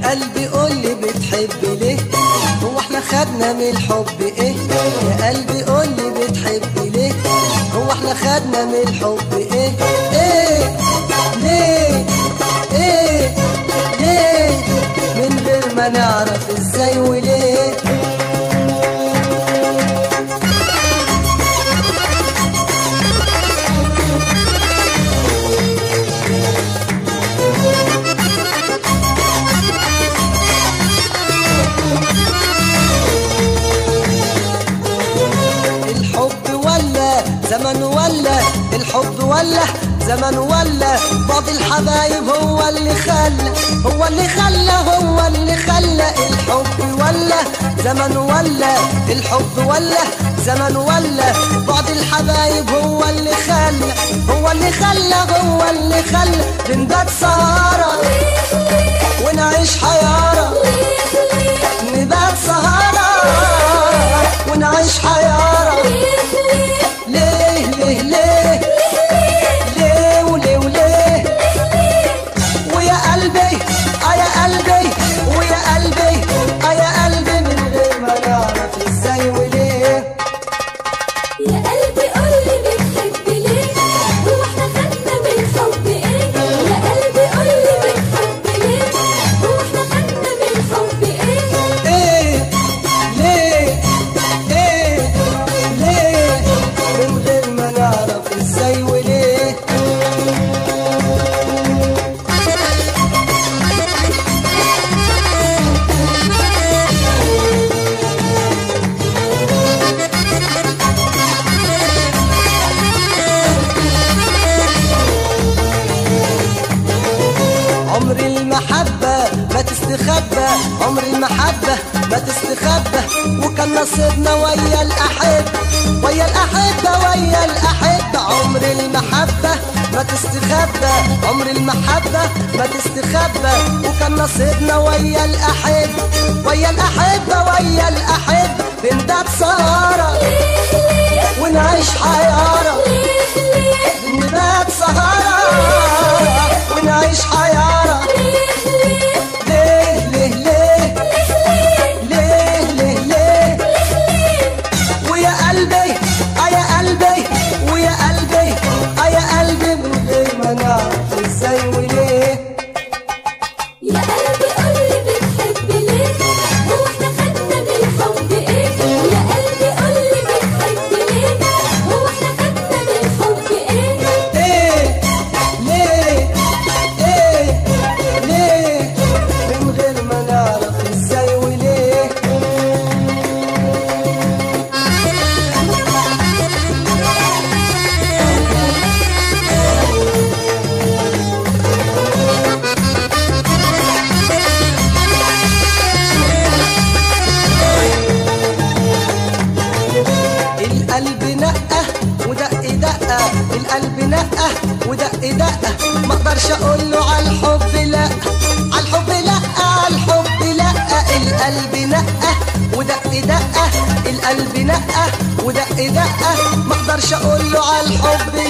قلبي قولي بتحب ليه هو احنا خدنا من الحب ايه يا قلبي قولي بتحب ليه هو احنا خدنا من الحب ايه ايه ليه ايه ليه من غير ما نعرف ازاي وليه الحب ولا زمن ولا الحب ولا زمن ولا بعض الحبايب هو اللي خلى هو اللي خلى هو اللي خلى الحب ولا زمن ولا الحب ولا زمن ولا بعض الحبايب هو اللي خلى هو اللي خلى هو اللي خلى بنبات سهرة ونعيش حيارة نبات سهرة ونعيش حيارة ليه ليه ليه ليه وليه وليه ويا قلبي اه يا قلبي ويا قلبي اه يا قلبي من غير ما نعرف ازاي وليه يا قلبي قولي بتحب ليه هو احنا خدنا من الحب ايه يا قلبي قولي بتحب ليه هو احنا خدنا من الحب ايه ايه ليه ايه ليه من غير ما نعرف ازاي وليه عمر المحبة ما تستخبى عمر المحبة ما تستخبى وكان نصيبنا ويا الأحب ويا الأحبة ويا الأحبة عمر المحبة ما تستخبى عمر المحبة ما تستخبى وكان نصيبنا ويا الأحب ويا الأحبة ويا الأحب بندات سهرة ونعيش حيارة نبات سهرة ونعيش حيارة ليه ليه ليه ليه ليه ليه ويا قلبي اه يا قلبي ويا قلبي اه يا قلبي من غير ما نعرف ازاي وليه يا قلبي قولي بتحب ليه هو احنا خدنا من الحب ايه يا قلبي قولي بتحب ليه هو احنا خدنا من الحب ايه ايه ليه ايه ليه من غير ما نعرف ازاي وليه القلب نقه ودق دقه القلب نقه ودق دقه ما اقدرش اقول له على الحب لا على الحب لا على الحب لا القلب نقه ودق دقه القلب نقه ودق دقه ما اقدرش اقول له على الحب